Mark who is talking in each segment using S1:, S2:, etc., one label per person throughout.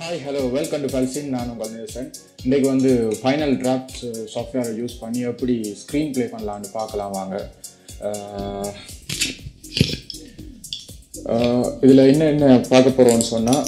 S1: hi hello welcome to பல்சின் நான் உங்கள் நேசன் இன்றைக்கு வந்து ஃபைனல் டிராஃப்ட் சாஃப்ட்வேரை யூஸ் பண்ணி எப்படி ஸ்க்ரீன் ப்ளே பண்ணலான்னு பார்க்கலாம் வாங்க இதில் என்ன என்ன பார்க்க போகிறோம்னு சொன்னால்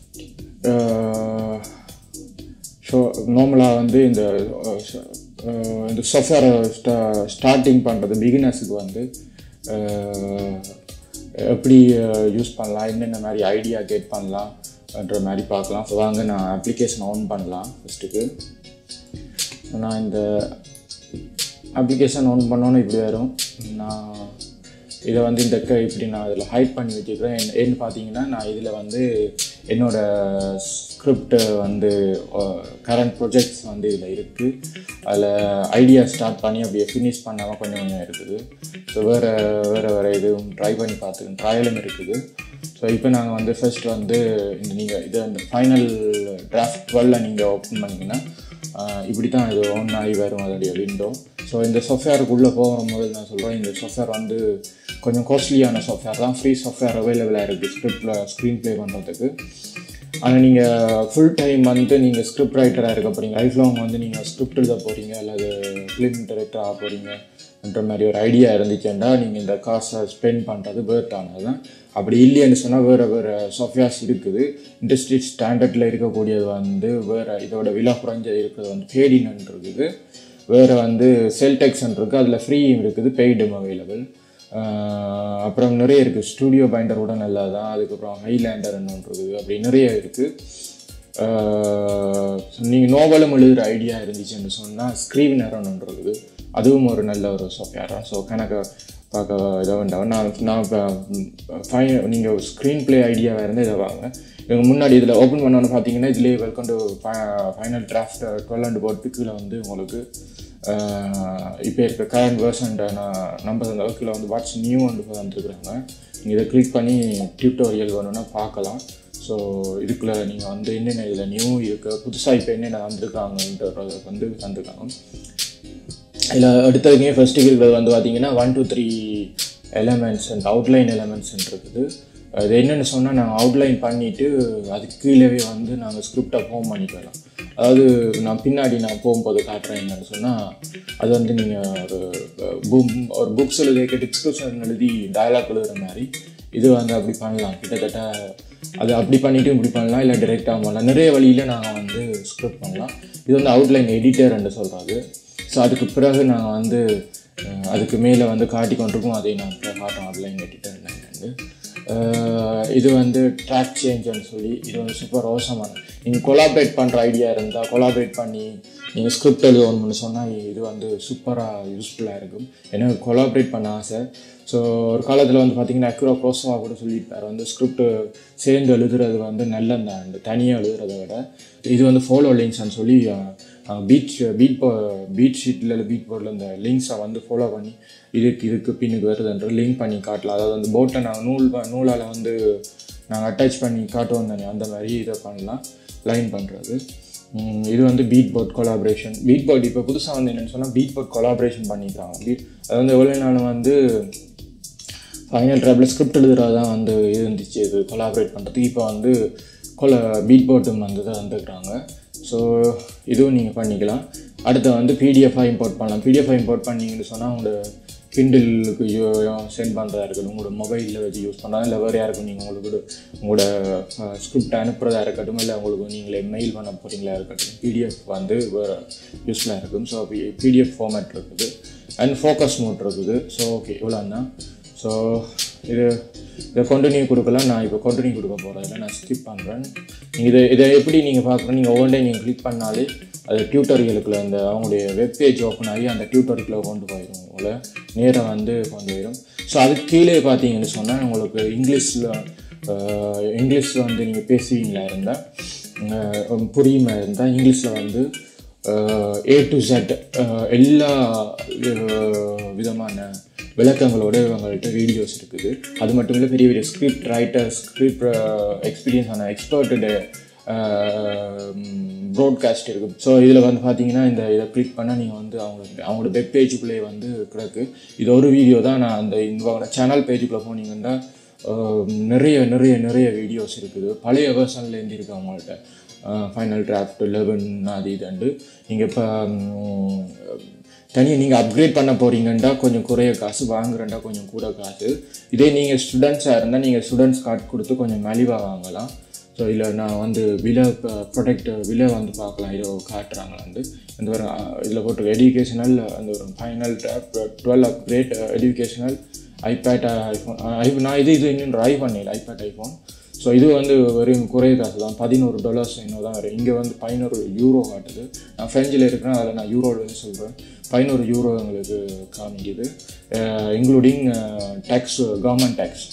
S1: ஷோ நார்மலாக வந்து இந்த அஹ், இந்த சாஃப்ட்வேரை ஸ்டா ஸ்டார்டிங் பண்ணுறது பிகினர்ஸுக்கு வந்து அஹ், எப்படி யூஸ் பண்ணலாம் என்னென்ன மாதிரி ஐடியா கெட் பண்ணலாம்ன்ற மாதிரி பார்க்கலாம் ஸோ வாங்க நான் அப்ளிகேஷன் ஆன் பண்ணலாம் ஃபஸ்ட்டுக்கு நான் இந்த அப்ளிகேஷன் ஆன் பண்ணோன்னு இப்படி வரும் நான் இதை வந்து இந்த க இப்படி நான் இதில் ஹைட் பண்ணி வச்சுக்கிறேன் என்ன- ஏன்னு பார்த்தீங்கன்னா நான் இதில் வந்து என்னோட ஸ்கிரிப்ட் வந்து கரண்ட் ப்ரொஜெக்ட்ஸ் வந்து இதில் இருக்குது அதில் ஐடியா ஸ்டார்ட் பண்ணி அப்படியே ஃபினிஷ் பண்ணாமல் கொஞ்சம் கொஞ்சம் இருக்குது ஸோ வேறு வேறு வேறு இதுவும் ட்ரை பண்ணி பார்த்துக்கணும் ட்ரையலும் இருக்குது ஸோ இப்போ நாங்கள் வந்து ஃபர்ஸ்ட் வந்து இந்த நீங்கள் இதை இந்த ஃபைனல் டிராஃப்ட் டுவெல்ல நீங்கள் ஓப்பன் பண்ணிங்கன்னா ஆஹ் இப்படி தான் இது ஒன் ஆகி வரும் அதோடைய விண்டோ ஸோ இந்த சாஃப்ட்வேருக்குள்ளே போகிற முதல் நான் சொல்கிறேன் இந்த சாஃப்ட்வேர் வந்து கொஞ்சம் காஸ்ட்லியான சாஃப்ட்வேர் தான் ஃப்ரீ சாஃப்ட்வேர் அவைலபிளாக இருக்குது ஸ்கிரிப்டில் ஸ்க்ரீன் ப்ளே பண்ணுறதுக்கு ஆனால் நீங்கள் ஃபுல் டைம் வந்து நீங்கள் ஸ்கிரிப்ட் ரைட்டராக இருக்க போகிறீங்க லைஃப் லாங் வந்து நீங்கள் ஸ்கிரிப்ட் எழுத போகிறீங்க அல்லது ஃபிலிம் டைரக்டர் ஆக போகிறீங்கன்ற மாதிரி ஒரு ஐடியா இருந்துச்சுன்னா நீங்கள் இந்த காசை ஸ்பெண்ட் பண்ணுறது பேர்த் ஆனது தான் அப்படி இல்லைன்னு சொன்னால் வேறு வேறு சாஃப்ட்வேர்ஸ் இருக்குது இண்டஸ்ட்ரி ஸ்டாண்டர்டில் இருக்கக்கூடியது வந்து வேறு இதோட விலை குறைஞ்சது இருக்கிறது வந்து ஃபேடினன் இருக்குது வேறு வந்து செல்டெக்ஸன் இருக்குது அதில் ஃப்ரீயும் இருக்குது பெய்டும் அவைலபிள் அப்புறம் நிறைய இருக்குது ஸ்டூடியோ பைண்டர் கூட நல்லா தான் அதுக்கப்புறம் ஹைலேண்டர்னு ஒன்று இருக்குது அப்படி நிறைய இருக்குது நீங்கள் நோவலும் எழுதுகிற ஐடியா இருந்துச்சுன்னு சொன்னால் ஸ்க்ரீவினர்னு ஒன்று இருக்குது அதுவும் ஒரு நல்ல ஒரு சாஃப்ட்வேர் தான் ஸோ கணக்கு பார்க்க இதை வேண்டாம் நான் நான் இப்போ ஃபை நீங்கள் ஸ்க்ரீன் ப்ளே ஐடியாவாக இருந்தால் இதை வாங்க இவங்க முன்னாடி இதில் ஓப்பன் பண்ணோன்னு பார்த்தீங்கன்னா இதுலேயே welcome to final draft twelve and போட்டு கீழே வந்து உங்களுக்கு இப்போ இருக்க கரண்ட் வேர்ஷன் நான் நம்பர் அந்த கீழே வந்து வாட்ஸ் நியூ வந்து வந்துருக்குறாங்க நீங்கள் இதை கிளிக் பண்ணி டியூட்டோரியல் வேணும்னா பார்க்கலாம் ஸோ இதுக்குள்ளே நீங்கள் வந்து என்னென்ன இதில் நியூ இருக்குது புதுசாக இப்போ என்னென்ன வந்திருக்காங்கன்றத வந்து தந்துருக்காங்க இதில் அடுத்ததுக்கே ஃபஸ்ட்டு இருக்கிறது வந்து பார்த்தீங்கன்னா one two three elements and outline elements இருக்குது அது என்னென்னு சொன்னால் நாங்கள் அவுட்லைன் பண்ணிவிட்டு அதுக்கு கீழவே வந்து நாங்கள் ஸ்கிரிப்டை ஃபார்ம் பண்ணிக்கலாம் அதாவது நான் பின்னாடி நான் போகும்போது காட்டுறேன் என்னன்னு சொன்னால் அது வந்து நீங்கள் ஒரு புக் ஒரு புக்ஸ் எழுதிக்க டிஸ்கிரிப்ஷன் எழுதி டயலாக் எழுதுகிற மாதிரி இது வந்து அப்படி பண்ணலாம் கிட்டத்தட்ட அது அப்படி பண்ணிவிட்டு இப்படி பண்ணலாம் இல்லை டிரெக்டாக பண்ணலாம் நிறைய வழியில் நாங்கள் வந்து ஸ்கிரிப்ட் பண்ணலாம் இது வந்து அவுட்லைன் எடிட்டர்ன்னு சொல்கிறது ஸோ அதுக்கு பிறகு நாங்கள் வந்து அஹ், அதுக்கு மேலே வந்து காட்டி கொண்டிருக்கோம் அதை நான் காட்டுறோம் அவுட்லைன் எடிட்டர் என்னன்னு அஹ், இது வந்து ட்ராக் சேஞ்சுன்னு சொல்லி இது வந்து சூப்பர் அவசரமான நீங்கள் கொலாபரேட் பண்ணுற ஐடியா இருந்தால் கொலாபரேட் பண்ணி நீங்கள் ஸ்கிரிப்ட் எழுதணும்னு சொன்னால் இது வந்து சூப்பராக யூஸ்ஃபுல்லாக இருக்கும் எனக்கு கொலாபரேட் பண்ண ஆசை ஸோ ஒரு காலத்தில் வந்து பார்த்தீங்கன்னா அக்ரோ ப்ரோசோவா கூட சொல்லியிருப்பார் வந்து ஸ்கிரிப்ட் சேர்ந்து எழுதுறது வந்து நல்லந்தான் தனியாக எழுதுறத விட இது வந்து ஃபாலோ லிங்க்ஸ்னு சொல்லி பீட் பீட் பீட் ஷீட்டில் இல்லை பீட் போர்டில் இந்த லிங்க்ஸை வந்து ஃபாலோ பண்ணி இதுக்கு இதுக்கு பின்னுக்கு வருதுன்ற லிங்க் பண்ணி காட்டலாம் அதாவது அந்த போட்டை நாங்கள் நூல் ப- நூலால் வந்து நாங்கள் அட்டாச் பண்ணி காட்டுவோம் தானே அந்த மாதிரி இதை பண்ணலாம் லைன் பண்ணுறது இது வந்து beat board collaboration beat board இப்போ புதுசாக வந்து என்னென்னு சொன்னால் பீட் போர்ட் கொலாபரேஷன் பண்ணியிருக்காங்க பீட் அது வந்து எவ்வளோ நாள் வந்து ஃபைனல் ட்ராப்பில் ஸ்கிரிப்ட் எழுதுறது தான் வந்து இருந்துச்சு இது கொலாபரேட் பண்ணுறதுக்கு இப்போ வந்து கொல பீட் போர்ட்டும் வந்து தான் வந்துருக்குறாங்க ஸோ இதுவும் நீங்கள் பண்ணிக்கலாம் அடுத்து வந்து பிடிஎஃபாக இம்போர்ட் பண்ணலாம் பிடிஎஃபாக இம்போர்ட் பண்ணீங்கன்னு சொன்னால் உங்களோட கிண்டிலுக்கு சென்ட் பண்ணுறதா இருக்கட்டும் உங்களோட மொபைலில் வச்சு யூஸ் பண்ணலாம் இல்லை வேறு யாருக்கும் நீங்கள் உங்களுக்கு உங்களோட ஸ்கிரிப்ட் அனுப்புகிறதா இருக்கட்டும் இல்லை உங்களுக்கு நீங்களே மெயில் பண்ண போகிறீங்களா இருக்கட்டும் பிடிஎஃப் வந்து வேறு யூஸ்ஃபுல்லாக இருக்கும் ஸோ பிடிஎஃப் ஃபார்மேட் இருக்குது அண்ட் ஃபோக்கஸ் மோட் இருக்குது ஸோ ஓகே இவ்வளோ தான் ஸோ இது இதை கண்டினியூ கொடுக்கலாம் நான் இப்போ கண்டினியூ கொடுக்க போகிறதில்ல நான் ஸ்கிப் பண்ணுறேன் நீங்கள் இதை இதை எப்படி நீங்கள் பார்க்குறோம் நீங்கள் ஒவ்வொரு டைம் நீங்கள் கிளிக் பண்ணாலே அது டியூட்டோரியலுக்குள்ள அந்த அவங்களுடைய வெப்பேஜ் ஓப்பன் ஆகி அந்த டியூட்டோரியலுக்குள்ள கொண்டு போயிடும் உங்களை நேராக வந்து கொண்டு போயிடும் ஸோ அதுக்கு கீழே பார்த்தீங்கன்னு சொன்னால் உங்களுக்கு இங்கிலீஷில் இங்கிலீஷில் வந்து நீங்கள் பேசுவீங்களா இருந்தால் புரியுமா இருந்தால் இங்கிலீஷில் வந்து ஏ டு Z எல்லா அஹ், விதமான விளக்கங்களோட இவங்கள்ட்ட வீடியோஸ் இருக்குது அது மட்டும் இல்லை பெரிய பெரிய ஸ்கிரிப்ட் ரைட்டர் ஸ்கிரிப்ட் எக்ஸ்பீரியன்ஸ் ஆன எக்ஸ்பர்ட்டு ப்ராட்காஸ்ட் இருக்குது ஸோ இதில் வந்து பார்த்தீங்கன்னா இந்த இதை கிளிக் பண்ணால் நீங்கள் வந்து அவங்க அவங்களோட வெப் பேஜுக்குள்ளே வந்து கிடக்கு இது ஒரு வீடியோ தான் நான் அந்த இவங்களோட சேனல் பேஜுக்குள்ளே போனீங்கன்னா அஹ், நிறைய நிறைய நிறைய வீடியோஸ் இருக்குது பழைய வேர்ஷன்லேருந்து இருக்குது அவங்கள்ட்ட ஃபைனல் டிராஃப்ட் லெவன் அது இதுண்டு நீங்கள் இப்போ தனியாக நீங்கள் அப்கிரேட் பண்ண போகிறீங்கண்டா கொஞ்சம் குறைய காசு வாங்குறேன்டா கொஞ்சம் கூட காசு இதே நீங்கள் ஸ்டூடெண்ட்ஸாக இருந்தால் நீங்கள் ஸ்டூடெண்ட்ஸ் கார்டு கொடுத்து கொஞ்சம் மலிவாக வாங்கலாம் ஸோ இதில் நான் வந்து விலை ப்ரொடக்ட் விலை வந்து பார்க்கலாம் இதோ காட்டுறாங்க வந்து அந்த ஒரு இதில் போட்டு எஜுகேஷனல் அந்த ஒரு final twelve upgrade educational iPad iPhone I நான் இது இது இன்னும் ட்ரை பண்ணல ஐபேட் ஐஃபோன் ஸோ இது வந்து வெறும் குறைய காசு தான் பதினோரு டாலர்ஸ் இன்னும் தான் வரும் இங்கே வந்து பதினோரு யூரோ காட்டுது நான் ஃப்ரெஞ்சில் இருக்கிறேன் அதில் நான் யூரோவில் சொல்கிறேன் பதினோரு யூரோ எங்களுக்கு காமிக்குது including tax government tax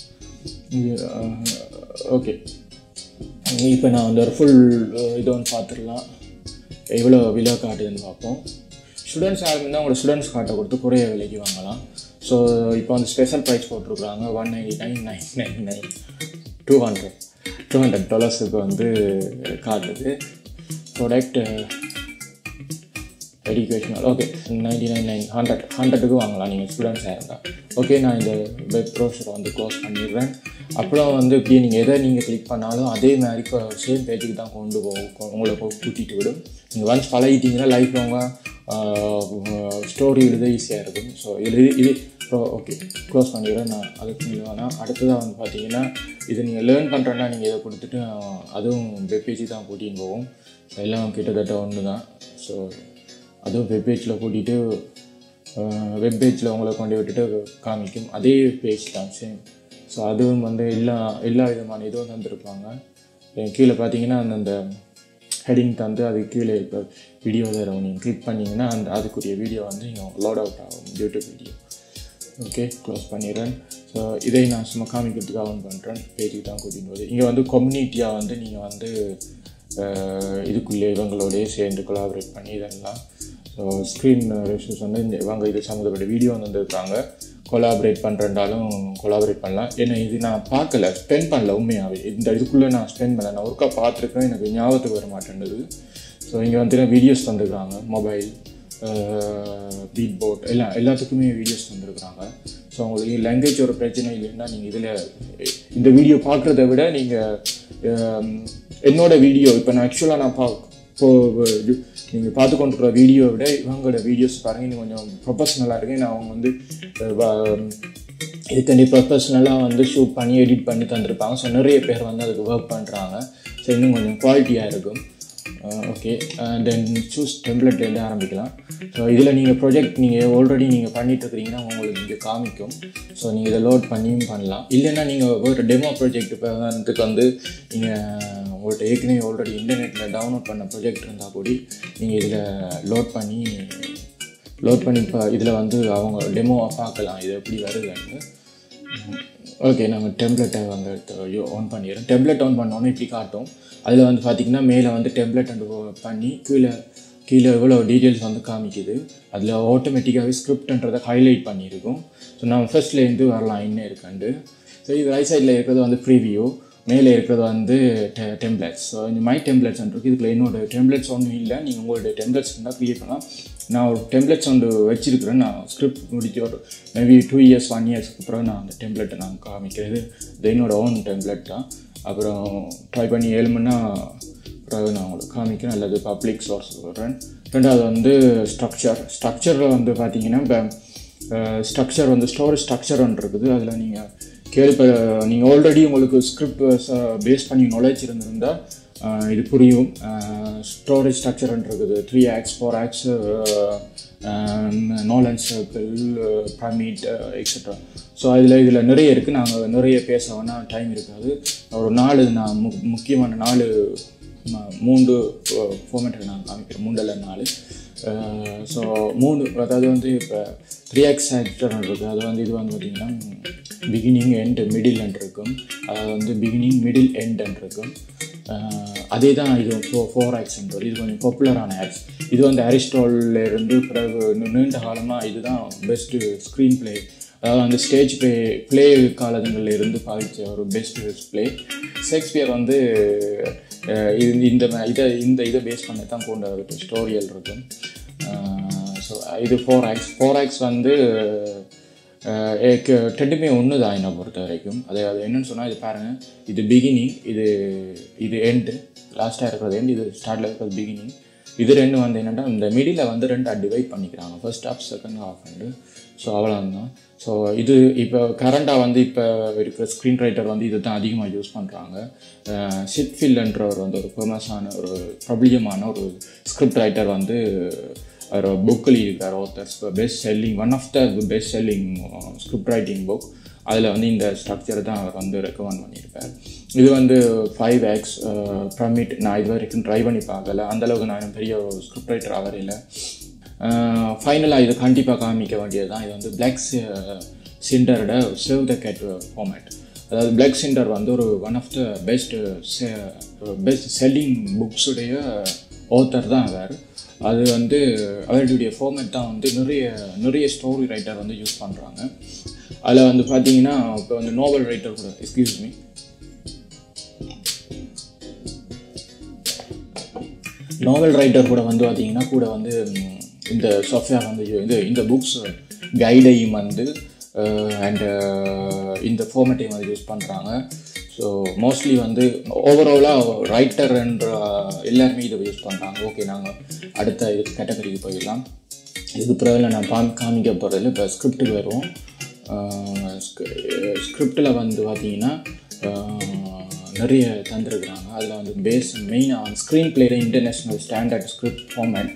S1: okay இப்போ நான் வந்து ஒரு ஃபுல் இது வந்து பார்த்துடலாம் எவ்வளோ விலை காட்டுதுன்னு பார்ப்போம் ஸ்டூடெண்ட்ஸ் யாருமே தான் உங்களோட ஸ்டூடெண்ட்ஸ் கார்ட்டை கொடுத்து குறைய விலைக்கு வாங்கலாம் ஸோ இப்போ வந்து ஸ்பெஷல் ப்ரைஸ் போட்டிருக்குறாங்க one ninety nine nine nine nine two hundred two hundred டாலர்ஸுக்கு வந்து காட்டுது product educational okay ninety nine nine hundred ஹண்ட்ரடுக்கு வாங்கலாம் நீங்கள் ஸ்டூடெண்ட்ஸாக இருந்தால் ஓகே நான் இந்த வெப் ப்ரௌசரை வந்து க்ளோஸ் பண்ணிடுறேன் அப்புறம் வந்து இப்படி நீங்கள் எதை நீங்கள் கிளிக் பண்ணாலும் அதே மாதிரி இப்போ சேம் பேஜுக்கு தான் கொண்டு போகும் உங்களை போய் கூட்டிகிட்டு விடும் நீங்கள் ஒன்ஸ் பழகிட்டீங்கன்னா லைஃப் லாங்காக ஸ்டோரி எழுத ஈஸியாக இருக்கும் ஸோ இது இது ஸோ ஓகே க்ளோஸ் பண்ணிடுறேன் நான் அதுக்கு மேலே வேணாம் அடுத்ததாக வந்து பார்த்தீங்கன்னா இது நீங்கள் லேர்ன் பண்ணுறேன்னா நீங்கள் இதை கொடுத்துட்டு அதுவும் வெப் பேஜ் தான் கூட்டின்னு போகும் எல்லாம் கிட்டத்தட்ட ஒன்று தான் ஸோ அதுவும் வெப் பேஜில் கூட்டிகிட்டு வெப் பேஜில் உங்களை கொண்டு விட்டுட்டு காமிக்கும் அதே பேஜ் தான் சேம் ஸோ அதுவும் வந்து எல்லா எல்லா விதமான இதுவும் தந்துருப்பாங்க கீழே பார்த்தீங்கன்னா அந்தந்த ஹெடிங் தந்து அது கீழே இப்போ வீடியோ வேறு நீங்கள் கிளிக் பண்ணிங்கன்னா அந்த அதுக்குரிய வீடியோ வந்து நீங்கள் லோட் அவுட் ஆகும் யூடியூப் வீடியோ ஓகே க்ளோஸ் பண்ணிடுறேன் ஸோ இதை நான் சும்மா காமிக்கிறதுக்காக ஆன் பண்ணுறேன் பேஜுக்கு தான் கூட்டிகிட்டு போகுது இங்கே வந்து கம்யூனிட்டியாக வந்து நீங்கள் வந்து இதுக்குள்ளே இவங்களோடய சேர்ந்து கொலாபரேட் பண்ணி இதெல்லாம் ஸோ ஸ்க்ரீன் ரெசியூஸ் வந்து இந்த இவங்க இது சம்மந்தப்பட்ட வீடியோ வந்துருக்காங்க கொலாபரேட் பண்ணுறண்டாலும் கொலாபரேட் பண்ணலாம் ஏன்னா இது நான் பார்க்கல ஸ்பெண்ட் பண்ணல உண்மையாகவே இந்த இதுக்குள்ளே நான் ஸ்பெண்ட் பண்ணல நான் ஒருக்கா பார்த்துருக்கேன் எனக்கு ஞாபகத்துக்கு வர மாட்டேன்டுது ஸோ இங்கே வந்து வீடியோஸ் தந்துருக்காங்க மொபைல் பீட் போட் எல்லாம் எல்லாத்துக்குமே வீடியோஸ் தந்துருக்குறாங்க ஸோ உங்களுக்கு லாங்குவேஜ் ஒரு பிரச்சனை இல்லைன்னா நீங்கள் இதில் இந்த வீடியோ பார்க்குறத விட நீங்கள் என்னோட வீடியோ இப்போ நான் ஆக்சுவலாக நான் பா இப்போ நீங்கள் பார்த்து கொண்டிருக்கிற வீடியோ விட இவங்களோட வீடியோஸ் பாருங்கள் இன்னும் கொஞ்சம் ப்ரொஃபஷ்னலாக இருக்கு நான் அவங்க வந்து இதுக்காண்டி ப்ரொஃபஷ்னலாக வந்து ஷூட் பண்ணி எடிட் பண்ணி தந்திருப்பாங்க ஸோ நிறைய பேர் வந்து அதுக்கு ஒர்க் பண்ணுறாங்க ஸோ இன்னும் கொஞ்சம் குவாலிட்டியாக இருக்கும் ஓகே தென் சூஸ் டெம்ப்ளேட்லேருந்து ஆரம்பிக்கலாம் ஸோ இதில் நீங்கள் ப்ரொஜெக்ட் நீங்கள் ஆல்ரெடி நீங்கள் பண்ணிட்டு இருக்கிறீங்கன்னா உங்களுக்கு இங்கே காமிக்கும் ஸோ நீங்கள் இதை லோட் பண்ணியும் பண்ணலாம் இல்லைன்னா நீங்கள் ஒரு டெமோ ப்ராஜெக்ட் இப்போ அதுக்கு வந்து நீங்கள் உங்கள்கிட்ட ஏற்கனவே ஆல்ரெடி இன்டர்நெட்டில் டவுன்லோட் பண்ண ப்ராஜெக்ட் இருந்தால் கூட நீங்கள் இதில் லோட் பண்ணி லோட் பண்ணி இப்போ இதில் வந்து அவங்க டெமோவை பார்க்கலாம் இது எப்படி வருதுன்னு ஓகே நாங்கள் டெம்ப்ளெட்டை வந்து எடுத்து ஆன் பண்ணிடுறோம் டெம்ப்ளெட் ஆன் பண்ணோன்னே இப்படி காட்டும் அதில் வந்து பார்த்திங்கன்னா மேலே வந்து டெம்ப்ளெட் அண்டு பண்ணி கீழே கீழே எவ்வளோ டீட்டெயில்ஸ் வந்து காமிக்குது அதில் ஆட்டோமேட்டிக்காகவே ஸ்கிரிப்ட்ன்றதை ஹைலைட் பண்ணியிருக்கும் ஸோ நம்ம ஃபர்ஸ்ட்லேருந்து வரலாம் என்ன இருக்காண்டு ஸோ இது ரைட் சைடில் இருக்கிறது வந்து ப்ரீவியூ மேலே இருக்கிறது வந்து டெ டெம்ப்ளெட்ஸ் ஸோ இந்த மை டெம்ப்ளெட்ஸ் இருக்கு இதுக்குள்ள என்னோட டெம்ப்ளெட்ஸ் ஒன்றும் இல்லை நீங்கள் உங்களோட டெம்ப்ளெட்ஸ் இருந்தால் க்ரியேட் பண்ணலாம் நான் ஒரு டெம்ப்ளெட்ஸ் ஒன்று வச்சிருக்கிறேன் நான் ஸ்கிரிப்ட் முடிச்சு ஒரு மேபி டூ இயர்ஸ் ஒன் இயர்ஸ்க்கு அப்புறம் நான் அந்த டெம்ப்ளெட்டை நான் காமிக்கிறது இது என்னோட ஓன் டெம்ப்ளெட் தான் அப்புறம் ட்ரை பண்ணி ஏழு மணினா பிறகு நான் உங்களுக்கு காமிக்கிறேன் அல்லது பப்ளிக் சோர்ஸ் சொல்கிறேன் ரெண்டாவது வந்து ஸ்ட்ரக்சர் ஸ்ட்ரக்சரில் வந்து பார்த்தீங்கன்னா இப்போ ஸ்ட்ரக்சர் வந்து ஸ்டோரேஜ் ஸ்ட்ரக்சர் ஒன்று இருக்குது அதில் நீங்கள் கேள்வி நீங்கள் ஆல்ரெடி உங்களுக்கு ஸ்கிரிப்ட் பேஸ் பண்ணி நாலேஜ் இருந்திருந்தால் இது புரியும் ஸ்டோரேஜ் ஸ்ட்ரக்சர்ன்னு இருக்குது த்ரீ ஆக்ஸ் ஃபோர் ஆக்ஸ் நாலன் சர்க்கிள் பிரமிட் எக்ஸட்ரா ஸோ அதில் இதில் நிறைய இருக்குது நாங்கள் நிறைய பேச வேணால் டைம் இருக்காது ஒரு நாலு நான் மு முக்கியமான நாலு மூன்று ஃபார்மேட்டை நான் காமிக்கிறேன் மூண்டல்ல நாலு ஸோ மூணு அதாவது வந்து இப்போ த்ரீ எக்ஸ் ஆக்டர் இருக்குது அது வந்து இது வந்து பார்த்திங்கன்னா பிகினிங் எண்ட் மிடில் எண்ட் இருக்கும் அதாவது வந்து பிகினிங் மிடில் எண்ட் இருக்கும் அதே தான் இது ஃபோ ஃபோர் ஆக்ஸ்ன்றது இது கொஞ்சம் பாப்புலரான ஆக்ஸ் இது வந்து அரிஸ்டால்லேருந்து பிறகு நீண்ட காலமாக இதுதான் பெஸ்ட்டு ஸ்க்ரீன் ப்ளே அதாவது அந்த ஸ்டேஜ் ப்ளே ப்ளே காலங்களில் இருந்து பாதித்த ஒரு பெஸ்ட் ப்ளே ஷேக்ஸ்பியர் வந்து இது இந்த இதை இந்த இதை பேஸ் பண்ணி தான் கொண்ட ஒரு ஸ்டோரியல் இருக்கும் ஸோ இது ஃபோர் ஆக்ஸ் ஃபோர் ஆக்ஸ் வந்து அஹ் எனக்கு ரெண்டுமே ஒன்று தான் என்னை பொறுத்த வரைக்கும் அது அது என்னன்னு சொன்னால் இது பாருங்கள் இது பிகினிங் இது இது எண்டு லாஸ்ட்டாக இருக்கிறது எண்டு இது ஸ்டார்டில் இருக்கிறது பிகினிங் இது ரெண்டு வந்து என்னென்னா இந்த மிடில் வந்து ரெண்டாக டிவைட் பண்ணிக்கிறாங்க ஃபர்ஸ்ட் ஹாஃப் செகண்ட் ஹாஃப் வந்து ஸோ அவ்வளோதான் ஸோ இது இப்போ கரண்டாக வந்து இப்போ இருக்கிற ஸ்க்ரீன் ரைட்டர் வந்து இதை தான் அதிகமாக யூஸ் பண்ணுறாங்க சிட்ஃபில்ன்றவர் வந்து ஒரு ஃபேமஸான ஒரு பிரபலியமான ஒரு ஸ்கிரிப்ட் ரைட்டர் வந்து ஒரு புக்கில் இருக்கார் authors best selling one of the best selling script writing book அதில் வந்து இந்த ஸ்ட்ரக்சர் தான் அவர் வந்து ரெக்கமெண்ட் பண்ணியிருப்பார் இது வந்து ஃபைவ் எக்ஸ் ப்ரமிட் நான் இது வரைக்கும் ட்ரை பண்ணி பார்க்கல அந்தளவுக்கு நான் பெரிய ஸ்கிரிப்ட் ரைட்டர் ஆகல ஃபைனலாக இது கண்டிப்பாக காமிக்க வேண்டியது தான் இது வந்து பிளாக் சிண்டரோட சேவ் த கேட் ஃபார்மேட் அதாவது பிளாக் சிண்டர் வந்து ஒரு one of the best best selling புக்ஸுடைய ஆத்தர் தான் அவர் அது வந்து அவருடைய ஃபார்மேட் தான் வந்து நிறைய நிறைய ஸ்டோரி ரைட்டர் வந்து யூஸ் பண்ணுறாங்க அதில் வந்து பார்த்தீங்கன்னா இப்போ வந்து நோவல் ரைட்டர் கூட எக்ஸ்கியூஸ் மீ நாவல் ரைட்டர் கூட வந்து பார்த்தீங்கன்னா கூட வந்து ம், இந்த சாஃப்ட்வேர் வந்து இது இந்த புக்ஸ் கைடையும் வந்து அண்டு இந்த ஃபார்மேட்டையும் வந்து யூஸ் பண்ணுறாங்க ஸோ மோஸ்ட்லி வந்து ஓவராலாக ரைட்டர்ன்ற எல்லாருமே இதை யூஸ் பண்ணுறாங்க ஓகே நாங்கள் அடுத்த இது கேட்டகரிக்கு போயிடலாம் இதுக்கு பிறகு நான் காமி காமிக்க போகிறதில்ல இப்போ ஸ்கிரிப்டுக்கு வருவோம் ஸ்கிரிப்டில் வந்து பார்த்தீங்கன்னா ஆஹ், நிறைய தந்துருக்குறாங்க அதில் வந்து பேஸ் மெயினாக வந்து ஸ்க்ரீன் பிளேயில் international standard script format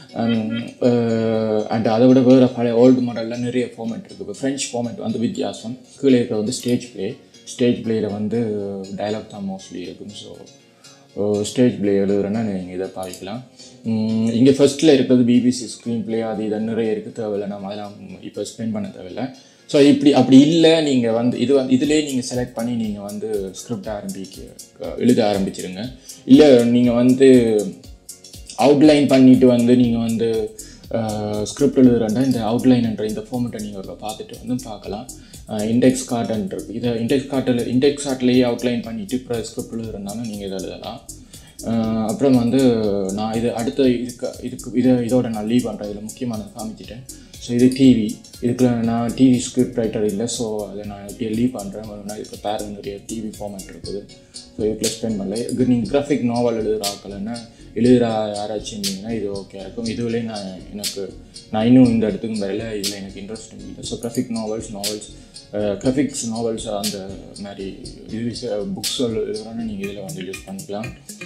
S1: and அதை விட வேறு பழைய ஓல்டு மாடலில் நிறைய ஃபார்மேட் இருக்குது இப்போ ஃப்ரெஞ்ச் ஃபார்மேட் வந்து வித்தியாசம் கீழே இருக்கிற வந்து ஸ்டேஜ் ப்ளே ஸ்டேஜ் பிளேயில் வந்து டயலாக் தான் மோஸ்ட்லி இருக்கும் ஸோ ஸ்டேஜ் பிளே எழுதுறேன்னா நீங்கள் இதை பாவிக்கலாம் இங்கே ஃபர்ஸ்ட்டில் இருக்கிறது பிபிசி ஸ்க்ரீன் பிளே அது இது நிறைய இருக்குது தேவையில்லை நம்ம அதெல்லாம் இப்போ ஸ்பெண்ட் பண்ண தேவையில்லை ஸோ இப்படி அப்படி இல்லை நீங்கள் வந்து இது வந்து இதுலேயே நீங்கள் செலக்ட் பண்ணி நீங்கள் வந்து ஸ்கிரிப்ட் ஆரம்பிக்க எழுத ஆரம்பிச்சிருங்க இல்லை நீங்கள் வந்து அவுட்லைன் பண்ணிட்டு வந்து நீங்கள் வந்து ஸ்கிரிப்ட் எழுதுறேன்டா இந்த அவுட்லைன்ன்ற இந்த ஃபார்மெட்டை நீங்கள் ஒரு பார்த்துட்டு வந்து பார்க்கலாம் இண்டெக்ஸ் கார்டுன்றது இதை இண்டெக்ஸ் கார்ட்டில் இண்டெக்ஸ் கார்ட்லேயே அவுட்லைன் பண்ணிவிட்டு அப்புறம் ஸ்கிரிப்ட் எழுதுறதுனாலும் நீங்கள் இதை எழுதலாம் அஹ் அப்புறம் வந்து நான் இது அடுத்த இதுக்கு இதுக்கு இதை இதோட நான் லீவ் பண்ணுறேன் இதில் முக்கியமானது காமிச்சிட்டேன் ஸோ இது டிவி இதுக்குள்ள நான் டிவி ஸ்கிரிப்ட் ரைட்டர் இல்லை ஸோ அதை நான் இப்படியே லீவ் பண்ணுறேன் நான் இதுக்கு பேர் நிறைய டிவி ஃபார்மேட் இருக்குது ஸோ இதுக்குள்ள ஸ்பெண்ட் பண்ணல இது நீங்கள் கிராஃபிக் நாவல் எழுதுகிற ஆக்கலைன்னா எழுதுகிற யாராச்சும் இருந்தீங்கன்னா இது ஓகே இருக்கும் இதுவிலே நான் எனக்கு நான் இன்னும் இந்த இடத்துக்கும் வரல இதில் எனக்கு இன்ட்ரெஸ்ட் இல்லை so graphic novels novels graphics novels அந்த மாதிரி இது புக்ஸ் எழுதுறோன்னா நீங்கள் இதில் வந்து யூஸ் பண்ணிக்கலாம்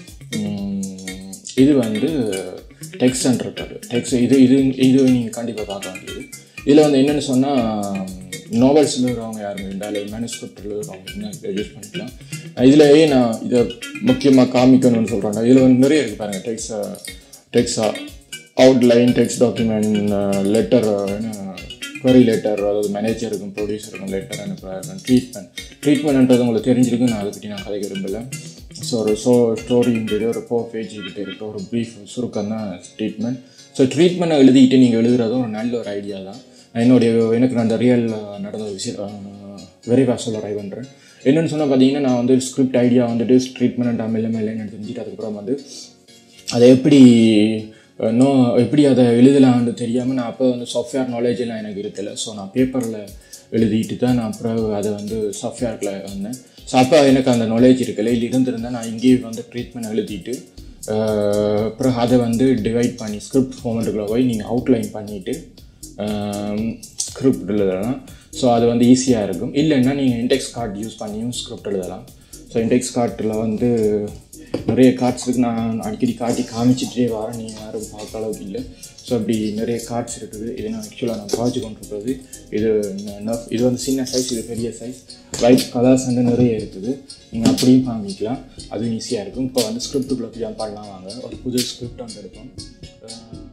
S1: உம், இது வந்து டெக்ஸ்ட் இருக்காது டெக்ஸ்ட் இது இது இது நீங்கள் கண்டிப்பாக பார்க்க வேண்டியது இதில் வந்து என்னென்னு சொன்னால் நாவல்ஸ் எழுதுறவங்க யாருமே இருந்தாலும் மேனுஸ்கிரிப்ட் எழுதுறவங்க என்ன இதை யூஸ் பண்ணிக்கலாம் இதுலேயே நான் இதை முக்கியமாக காமிக்கணும்னு சொல்கிறேன் இதில் வந்து நிறைய இருக்குது பாருங்கள் டெக்ஸ்ட் டெக்ஸா outline text document letter query letter அதாவது மேனேஜருக்கும் ப்ரொடியூசருக்கும் லெட்டர் அனுப்புகிறாங்க ட்ரீட்மெண்ட் ட்ரீட்மெண்ட்ன்றது உங்களுக்கு தெரிஞ்சிருக்கு நான் அதை பற்றி நான் கதைக்க விரும்பலை ஸோ ஒரு ஸோ ஸ்டோரின்றது ஒரு ஃபோர் பேஜ் கிட்ட இருக்க ஒரு ப்ரீஃப் சுருக்கம் தான் ட்ரீட்மெண்ட் ஸோ ட்ரீட்மெண்ட்டை எழுதிட்டு நீங்கள் எழுதுறதும் ஒரு நல்ல ஒரு ஐடியா தான் நான் என்னுடைய எனக்கு நான் அந்த ரியல் நடந்த ஒரு விஷயம் விரைவாக சொல்ல ட்ரை பண்ணுறேன் என்னென்னு சொன்னால் பார்த்தீங்கன்னா நான் வந்து ஸ்கிரிப்ட் ஐடியா வந்துட்டு ட்ரீட்மெண்ட் மெல்ல மெல்லன்னு தெரிஞ்சுட்டு அதுக்கப்புறம் வந்து அதை எப்படி நோ எப்படி அதை எழுதலாம்னு தெரியாமல் நான் அப்போ வந்து சாஃப்ட்வேர் நாலேஜ் எல்லாம் எனக்கு இருக்கல ஸோ நான் பேப்பரில் எழுதிட்டு தான் நான் அப்புறம் அதை வந்து சாஃப்ட்வேர்க்கில் வந்தேன் ஸோ அப்போ எனக்கு அந்த நாலேஜ் இருக்கல இல்லை இருந்திருந்தால் நான் இங்கேயே வந்து ட்ரீட்மெண்ட் எழுதிட்டு அஹ், அப்புறம் அதை வந்து டிவைட் பண்ணி ஸ்கிரிப்ட் ஃபார்மெட்டுக்குள்ளே போய் நீங்கள் அவுட்லைன் பண்ணிவிட்டு ஸ்கிரிப்ட் எழுதலாம் ஸோ அது வந்து ஈஸியாக இருக்கும் இல்லைன்னா நீங்கள் இன்டெக்ஸ் கார்டு யூஸ் பண்ணியும் ஸ்கிரிப்ட் எழுதலாம் ஸோ இன்டெக்ஸ் கார்ட்டில் வந்து நிறைய கார்ட்ஸ் இருக்குது நான் அடிக்கடி காட்டி காமிச்சிட்டே வரேன் நீங்கள் யாரும் பார்க்க அளவுக்கு இல்லை ஸோ அப்படி நிறைய கார்ட்ஸ் இருக்குது இது நான் ஆக்சுவலாக நான் பாய்ச்சி கொண்டிருக்கிறது இது ந- இது வந்து சின்ன சைஸ் இது பெரிய சைஸ் லைட் கலர்ஸ் வந்து நிறைய இருக்குது நீங்கள் அப்படியும் காமிக்கலாம் அதுவும் ஈஸியாக இருக்கும் இப்போ வந்து ஸ்கிரிப்டுக்குள்ளே ஜம்ப் பண்ணலாம் வாங்க ஒரு புது ஸ்கிரிப்ட் வந்து எடுப்போம் அஹ்